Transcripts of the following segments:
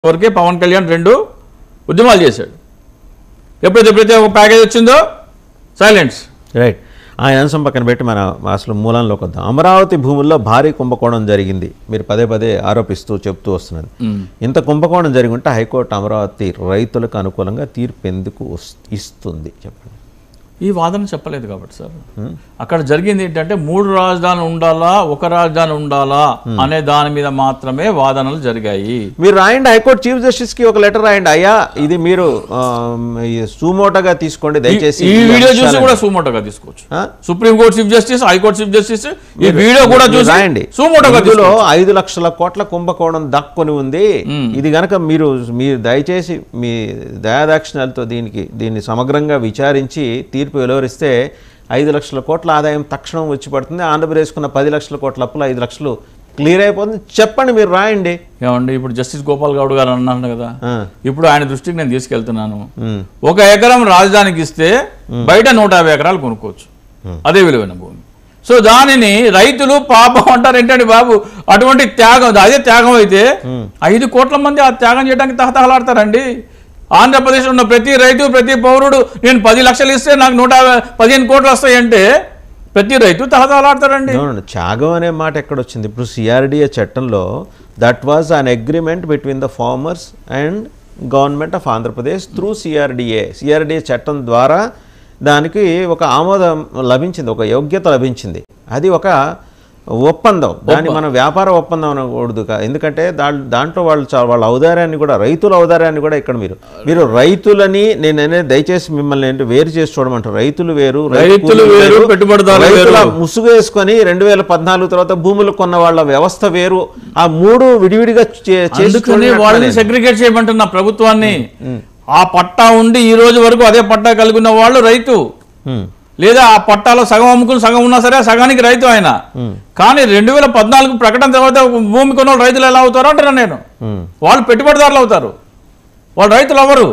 వరకే పవన్ కళ్యాణ్ రెండు ఉద్యమాలు చేశాడు ఎప్పుడైతే ఎప్పుడైతే ఒక ప్యాకేజ్ వచ్చిందో సైలెన్స్ రైట్ ఆయన అంశం పక్కన పెట్టి మన అసలు మూలంలోకి వద్దాం అమరావతి భూముల్లో భారీ కుంభకోణం జరిగింది మీరు పదే పదే ఆరోపిస్తూ చెప్తూ వస్తున్నది ఇంత కుంభకోణం జరిగి ఉంటే హైకోర్టు అమరావతి రైతులకు అనుకూలంగా తీర్పు ఎందుకు వస్- ఇస్తుంది చెప్పండి ఈ వాదన చెప్పలేదు కాబట్టి సార్ అక్కడ జరిగింది ఏంటంటే మూడు రాజధానులు ఉండాలా ఒక రాజధాని ఉండాలా అనే దాని మీద మాత్రమే వాదనలు జరిగాయి మీరు రాయండి హైకోర్టు చీఫ్ జస్టిస్ కి ఒక లెటర్ రాయండి అయ్యా ఇది మీరు సుమోటగా తీసుకోండి దయచేసి ఈ వీడియో చూసి అంశాలను- కూడా సుమోటోగా తీసుకోవచ్చు ఆ? Supreme court chief justice high court chief justice ఈ వీడియో కూడా మీరు చూసి రాయండి సుమోటోగా ఇందులో తీసుకోవచ్చు ఐదు లక్షల కోట్ల కుంభకోణం దక్కుని ఉంది ఇది గనక మీరు మీరు దయచేసి మీ దయాదాక్షిణ్యాలతో దీనికి దీన్ని సమగ్రంగా విచారించి తీర్పు వెలువరిస్తే ఐదు లక్షల కోట్ల ఆదాయం తక్షణం వచ్చి పడుతుంది ఆంధ్రప్రదేశ్కున్న పది లక్షల కోట్ల అప్పులు ఐదు లక్షలు క్లియర్ అయిపోతుంది చెప్పండి మీరు రాయండి ఏమండి ఇప్పుడు జస్టిస్ గోపాల్ గౌడ్ గారు అన్నారు కదా ఆ, ఇప్పుడు ఆయన దృష్టికి నేను తీసుకెళ్తున్నాను ఉమ్, ఒక ఎకరం రాజధానికి ఇస్తే బయట నూట యాభై ఎకరాలు కొనుక్కోవచ్చు అదే విలువైన భూమి సో దానిని రైతులు పాపం అంటారు ఏంటండి బాబు అటువంటి త్యాగం అదే త్యాగం అయితే ఐదు కోట్ల మంది ఆ త్యాగం చేయడానికి తహతహలాడతారండి ఆంధ్రప్రదేశ్ ఉన్న ప్రతి రైతు ప్రతి పౌరుడు నేను పది లక్షలు ఇస్తే నాకు నూట యాభై- పదిహేను కోట్లు వస్తాయంటే ప్రతి రైతు తహతహలాడతారండి no, no, no. త్యాగం అనే మాట ఎక్కడొచ్చింది ఇప్పుడు సిఆర్డిఏ చట్టంలో that was an agreement between the farmers and government of Andhra Pradesh through CRDA CRDA చట్టం ద్వారా దానికి ఒక ఆమోదం లభించింది ఒక యోగ్యత లభించింది అది ఒక ఒప్పందం దాన్ని మనం వ్యాపార ఒప్పందం అనకూడదు కా- ఎందుకంటే దా దాంట్లో వాళ్ళు చా- వాళ్ళ ఔదార్యాన్ని కూడా రైతుల ఔదార్యాన్ని కూడా ఇక్కడ మీరు మీరు రైతులని నేను అనేది దయచేసి మిమ్మల్ని ఏంటి వేరు చేసి చూడమంటారు రైతులు వేరు రైతు రైతులు కూలీలు వేరు, పెట్టుబడిదారులు రైతుల వేరు. ముసుగు వేసుకొని రెండు వేల పద్నాలుగు తర్వాత భూములు కొన్న వాళ్ళ వ్యవస్థ వేరు ఆ మూడు విడివిడిగా చే- చేసి అందుకని చూడనట్టు వాళ్ళని నేను. సెగ్రిగేట్ చేయమంటున్నా ప్రభుత్వాన్ని ఆ పట్టా ఉండి ఈ రోజు వరకు అదే పట్టా కలిగి ఉన్న వాళ్ళు రైతు ఉమ్, లేదా ఆ పట్టాలో సగం అమ్ముకుని సగం ఉన్నా సరే ఆ సగానికి రైతు ఆయన కానీ రెండు వేల పద్నాలుగు ప్రకటన తర్వాత భూమి కొన్న వాళ్ళు రైతులు ఎలా అవుతారు అంటున్నా నేను ఉమ్, వాళ్ళు పెట్టుబడిదారులు అవుతారు వాళ్ళు రైతులు అవ్వరు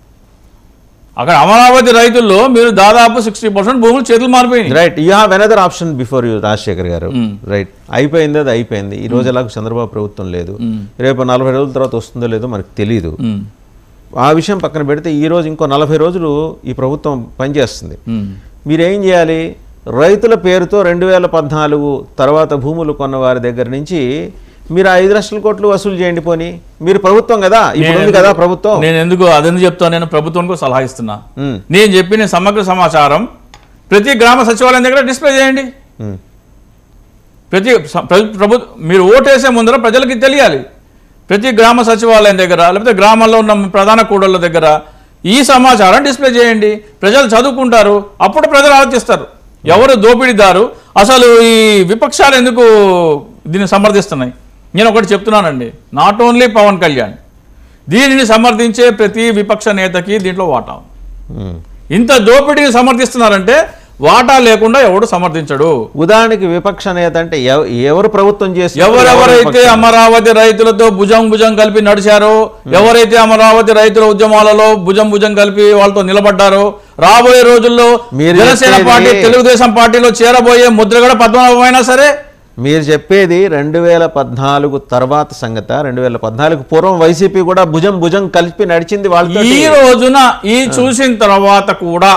అక్కడ అమరావతి రైతుల్లో మీరు దాదాపు సిక్స్టీ పర్సెంట్ భూములు చేతులు మారిపోయినాయి right you have another option before you Rajasekhar garu right అయిపోయింది అది అయిపోయింది ఈ రోజు ఎలాగో చంద్రబాబు ప్రభుత్వం లేదు రేపు నలభై రోజుల తర్వాత వస్తుందో లేదో మనకు తెలియదు ఉమ్, ఆ విషయం పక్కన పెడితే ఈ రోజు ఇంకో నలభై రోజులు ఈ ప్రభుత్వం పనిచేస్తుంది ఉమ్. మీరేం చేయాలి రైతుల పేరుతో రెండు వేల పద్నాలుగు తర్వాత భూములు కొన్న వారి దగ్గర నుంచి మీరు ఆ ఐదు లక్షల కోట్లు వసూలు చేయండి పోని మీరు ప్రభుత్వం కదా ఇప్పుడు ఉంది కదా ప్రభుత్వం నేను ఎందుకు అదెందుకు చెప్తాను నేను ప్రభుత్వానికి సలహా ఇస్తున్నా ఉమ్, నేను చెప్పిన సమగ్ర సమాచారం ప్రతి గ్రామ సచివాలయం దగ్గర డిస్ప్లే చేయండి ఉమ్, ప్రతి స- ప్ర- ప్రభు మీరు ఓటేసే ముందర ప్రజలకి తెలియాలి ప్రతి గ్రామ సచివాలయం దగ్గర లేకపోతే గ్రామాల్లో ఉన్న ప్రధాన కూడళ్ళ దగ్గర ఈ సమాచారం డిస్ప్లే చేయండి ప్రజలు చదువుకుంటారు అప్పుడు ప్రజలు ఆలోచిస్తారు ఎవరు దోపిడీదారు అసలు ఈ విపక్షాలు ఎందుకు దీన్ని సమర్థిస్తున్నాయి నేను ఒకటి చెప్తున్నానండి నాట్ ఓన్లీ పవన్ కళ్యాణ్ దీనిని సమర్థించే ప్రతి విపక్ష నేతకి దీంట్లో వాటా ఉంది. ఉమ్. ఇంత దోపిడీని సమర్థిస్తున్నారంటే వాటా లేకుండా ఎవడు సమర్థించడు ఉదాహరణకి విపక్ష నేత అంటే ఎవ- ఎవరు ప్రభుత్వం చేసి ఎవరెవరైతే అమరావతి రైతులతో భుజం భుజం కలిపి నడిచారో ఎవరైతే అమరావతి రైతుల ఉద్యమాలలో భుజం భుజం కలిపి వాళ్ళతో నిలబడ్డారో రాబోయే రోజుల్లో మీరు జనసేన చెప్పేది- పార్టీ తెలుగుదేశం పార్టీలో చేరబోయే ముద్రగడ పద్మనాభం అయినా సరే మీరు చెప్పేది రెండు వేల పద్నాలుగు తర్వాత సంగత రెండు వేల పద్నాలుగు పూర్వం వైసీపీ కూడా భుజం భుజం కలిపి నడిచింది వాళ్ళతో ఈ రోజున ఈ చూసిన తర్వాత కూడా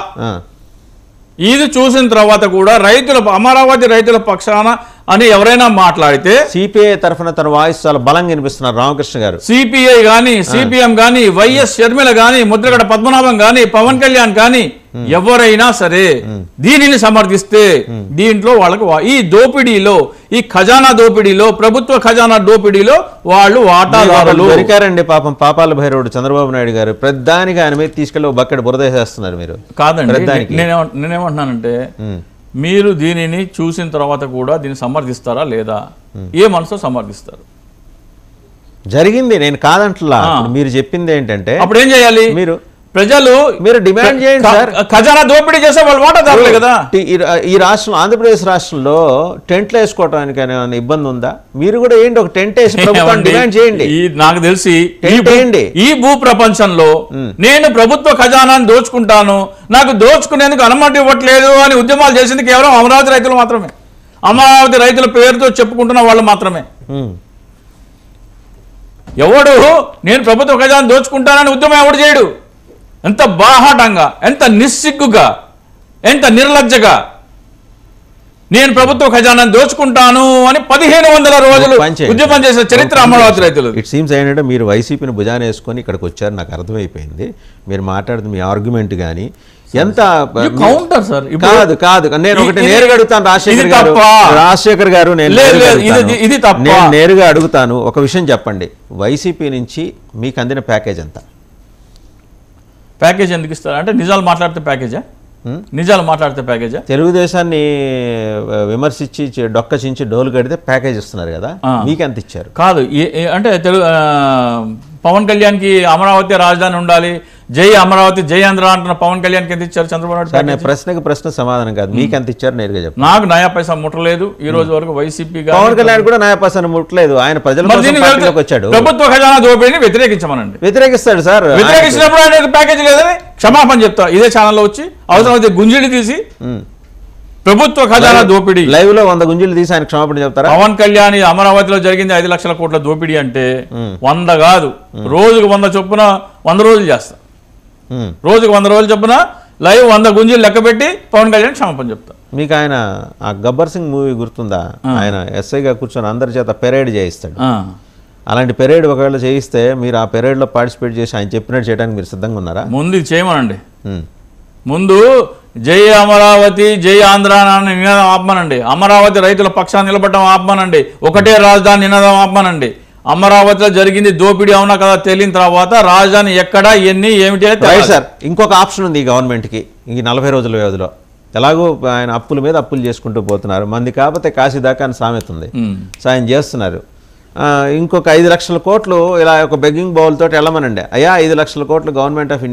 ఇది చూసిన తర్వాత కూడా రైతుల అమరావతి రైతుల పక్షాన అని ఎవరైనా మాట్లాడితే సిపిఐ తరఫున తన వాయిస్ చాలా బలంగా వినిపిస్తున్నారు రామకృష్ణ గారు సిపిఐ గాని సిపిఎం గాని వైఎస్ షర్మిల గాని ముద్రగడ పద్మనాభం గాని పవన్ కళ్యాణ్ గాని ఎవరైనా సరే దీనిని సమర్థిస్తే దీంట్లో వాళ్ళకు వా- ఈ దోపిడీలో ఈ ఖజానా దోపిడీలో ప్రభుత్వ ఖజానా దోపిడీలో వాళ్ళు వాటాదారులు దొరికారండి పాపం పాపాల భైరవుడు చంద్రబాబు నాయుడు గారు ప్రధానికి ఆయన మీద తీసుకెళ్ళి ఒక బకెట్ బురద వేసేస్తున్నారు మీరు కాదండి ప్రధానికి. నేనేమ నేనేమంటున్నానంటే మీరు దీనిని చూసిన తర్వాత కూడా దీన్ని సమర్థిస్తారా లేదా ఏ మనసులో సమర్థిస్తారు జరిగింది నేను కాదంటలా ఇప్పుడు మీరు చెప్పింది ఏంటంటే అప్పుడు ఏం చేయాలి మీరు ప్రజలు మీరు డిమాండ్ చేయండి ఖ- సార్ ఖజానా దోపిడీ చేసే వాళ్ళు వాటాదారులే కదా టి- ఈ రా- ఈ రాష్ట్రం ఆంధ్రప్రదేశ్ రాష్ట్రంలో టెంట్లు వేసుకోవడానికి ఏమైనా ఇబ్బంది ఉందా మీరు కూడా ఏంటి ఒక టెంట్ వేసి ప్రభుత్వాన్ని ఏమండి? డిమాండ్ చేయండి ఈ నాకు తెలిసి ఈ టెంట్ భూ- వేయండి. ఈ భూ ప్రపంచంలో నేను ప్రభుత్వ ఖజానాన్ని దోచుకుంటాను నాకు దోచుకునేందుకు అనుమతి ఇవ్వట్లేదు అని ఉద్యమాలు చేసింది కేవలం అమరావతి రైతులు మాత్రమే అమరావతి రైతుల పేరుతో చెప్పుకుంటున్న వాళ్ళు మాత్రమే ఉమ్. ఎవడు నేను ప్రభుత్వ ఖజానా దోచుకుంటానని ఉద్యమం ఎవడు చేయడు ఎంత బాహాటంగా ఎంత నిస్సిగ్గుగా ఎంత నిర్లజ్జగా నేను ప్రభుత్వ ఖజానాన్ని దోచుకుంటాను అని పదిహేను వందల రోజులు పని చేయండి. ఉద్యమం చేసిన చరిత్ర అమరావతి రైతులు ఇట్ సీమ్స్ ఏంటంటే మీరు వైసీపీని భుజాన వేసుకొని ఇక్కడికి వచ్చారు నాకు అర్థమైపోయింది మీరు మాట్లాడుతున్న మీ ఆర్గ్యుమెంట్ కానీ ఎంత కౌంటర్ సార్ ఇప్పుడు కాదు కాదు నేను ఒకటి ఇది- నేరుగా అడుగుతాను రాజశేఖర్ ఇది గారు తప్ప. రాజశేఖర్ గారు నేను లేదు, నేరుగా లేదు, ఇది- అడుగుతాను. ఇది తప్ప. నేను నేరుగా అడుగుతాను ఒక విషయం చెప్పండి వైసీపీ నుంచి మీకు అందిన ప్యాకేజ్ ఎంత ప్యాకేజ్ ఎందుకు ఇస్తారు అంటే నిజాలు మాట్లాడితే ప్యాకేజా హ్మ్? నిజాలు మాట్లాడితే ప్యాకేజా తెలుగుదేశాన్ని ఆ, విమర్శించి చి- డొక్క చించి డోలు కడితే ప్యాకేజ్ ఇస్తున్నారు కదా ఆ. మీకు ఎంత ఇచ్చారు కాదు ఏ- ఏ- అంటే తెలుగు ఆ, పవన్ కళ్యాణ్కి అమరావతి రాజధాని ఉండాలి జై అమరావతి జై ఆంధ్ర అంటున్న పవన్ కళ్యాణ్కి ఎంత ఇచ్చారు చంద్రబాబు నాయుడు సార్ నేను ప్యాకేజీ? ప్రశ్నకు ప్రశ్న సమాధానం కాదు మీకు ఎంత ఇచ్చారు నేరుగా చెప్పండి నాకు నయా పైసా ముట్టలేదు ఈ రోజు వరకు వైసీపీ గాని- పవన్ కళ్యాణ్ కూడా న్యాయపర్సన్ ముట్టలేదు ఆయన ప్రజల మరి కోసం దీన్ని పార్టీలోకి వచ్చాడు ప్రభుత్వ ఖజానా దోపిడీని వ్యతిరేకించమనండి వ్యతిరేకిస్తాడు సార్ వ్యతిరేకించినప్పుడు ఆయన ప్యాకేజ్ లేదని క్షమాపణ చెప్తా ఇదే ఛానల్లో వచ్చి అవసరమైతే గుంజిడి తీసి ప్రభుత్వ ఖజానా దోపిడీ లైవ్ లో వంద గుంజీలు తీసి ఆయన క్షమాపణ చెప్తారా పవన్ కళ్యాణ్ ఈ అమరావతిలో జరిగింది ఐదు లక్షల కోట్ల దోపిడీ అంటే వంద కాదు రోజుకు వంద చొప్పున వంద రోజులు చేస్తా ఉమ్. రోజుకు వంద రోజులు చొప్పున లైవ్ వంద గుంజీలు లెక్క పెట్టి పవన్ కళ్యాణ్ క్షమాపణ చెప్తా మీకు ఆయన ఆ గబ్బర్ సింగ్ మూవీ గుర్తుందా ఆయన ఎస్ఐగా కూర్చొని అందరి చేత పెరేడ్ చేయిస్తాడు ఆ. అలాంటి పెరేడ్ ఒకవేళ చేయిస్తే మీరు ఆ పెరేడ్ లో పార్టిసిపేట్ చేసి ఆయన చెప్పినట్టు చేయడానికి మీరు సిద్ధంగా ఉన్నారా ముందు ఇది చేయమనండి ఉమ్. ముందు జై అమరావతి జై ఆంధ్ర అని నినాదం ఆపమనండి అమరావతి రైతుల పక్షాన్ని నిలబడడం ఆపమనండి ఒకటే రాజధాని నినాదం ఆపమనండి అమరావతిలో జరిగింది దోపిడీ అవునా కదా తేలిన తర్వాత రాజధాని ఎక్కడ ఎన్ని ఏమిటి అనేది రైట్ తెలాలి. సార్ ఇంకొక ఆప్షన్ ఉంది ఈ గవర్నమెంట్కి ఈ నలభై రోజుల వ్యవధిలో ఎలాగో ఆయన అప్పుల మీద అప్పులు చేసుకుంటూ పోతున్నారు మంది కాకపోతే కాశీ దాకా అని సామెత ఉంది ఉమ్. సో ఆయన చేస్తున్నారు ఆ, ఇంకొక ఐదు లక్షల కోట్లు ఇలా ఒక బెగ్గింగ్ బౌల్ తోటి వెళ్ళమనండి అయ్యా ఐదు లక్షల కోట్లు గవర్నమెంట్ ఆఫ్